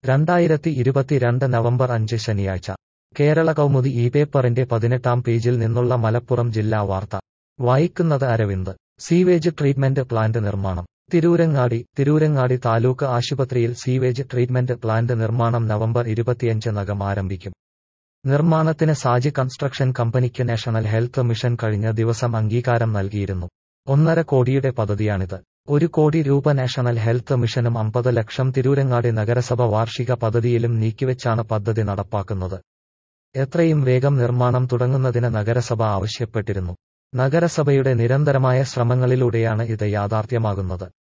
രണ്ടായിരത്തി ഇരുപത്തിരണ്ട് നവംബർ അഞ്ച് ശനിയാഴ്ച കേരള കൗമുദി ഈ പേപ്പറിന്റെ പതിനെട്ടാം പേജിൽ നിന്നുള്ള മലപ്പുറം ജില്ലാ വാർത്ത വായിക്കുന്നത് അരവിന്ദ് സീവേജ് ട്രീറ്റ്മെന്റ് പ്ലാന്റ് നിർമ്മാണം തിരൂരങ്ങാടി തിരൂരങ്ങാടി താലൂക്ക് ആശുപത്രിയിൽ സീവേജ് ട്രീറ്റ്മെന്റ് പ്ലാന്റ് നിർമ്മാണം നവംബർ ഇരുപത്തിയഞ്ചിനകം ആരംഭിക്കും നിർമ്മാണത്തിന് സാജി കൺസ്ട്രക്ഷൻ കമ്പനിക്ക് നാഷണൽ ഹെൽത്ത് മിഷൻ കഴിഞ്ഞ ദിവസം അംഗീകാരം നൽകിയിരുന്നു ഒന്നര കോടിയുടെ പദ്ധതിയാണിത് ഒരു കോടി രൂപ നാഷണൽ ഹെൽത്ത് മിഷനും അമ്പത് ലക്ഷം തിരൂരങ്ങാടി നഗരസഭ വാർഷിക പദ്ധതിയിലും നീക്കിവെച്ചാണ് പദ്ധതി നടപ്പാക്കുന്നത് എത്രയും വേഗം നിർമ്മാണം തുടങ്ങുന്നതിന് നഗരസഭ ആവശ്യപ്പെട്ടിരുന്നു നഗരസഭയുടെ നിരന്തരമായ ശ്രമങ്ങളിലൂടെയാണ് ഇത് യാഥാർത്ഥ്യമാകുന്നത്